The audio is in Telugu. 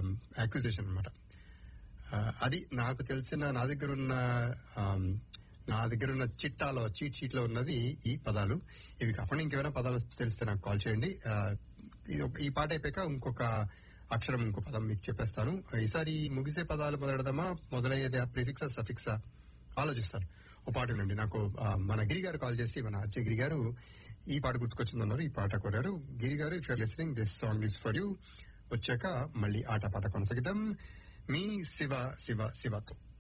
అక్విజిషన్ అనమాట అది నాకు తెలిసిన నా దగ్గర ఉన్న ఆమ్, నా దగ్గర ఉన్న చిట్టాలో చీట్ షీట్ లో ఉన్నది ఈ పదాలు ఇవి కాకుండా ఇంకేమైనా పదాలు తెలిస్తే నాకు కాల్ చేయండి ఆ, ఇది ఒక- ఈ పాట అయిపోయాక ఇంకొక అక్షరం ఇంకో పదం మీకు చెప్పేస్తాను ఈసారి ముగిసే పదాలు మొదలెడదామా మొదలయ్యేది ప్రిఫిక్సా సఫిక్సా ఆలోచిస్తాను ఓ పాట వినండి నాకు ఆ, మన గిరి గారు కాల్ చేసి మన అజయ్ గిరి గారు ఈ పాట గుర్తుకొచ్చిందన్నారు ఈ పాట కోరారు Giri garu if you're listening this song is for you వచ్చాక మళ్ళీ ఆట పాట కొనసాగిద్దాం మీ శివ శివ శివతో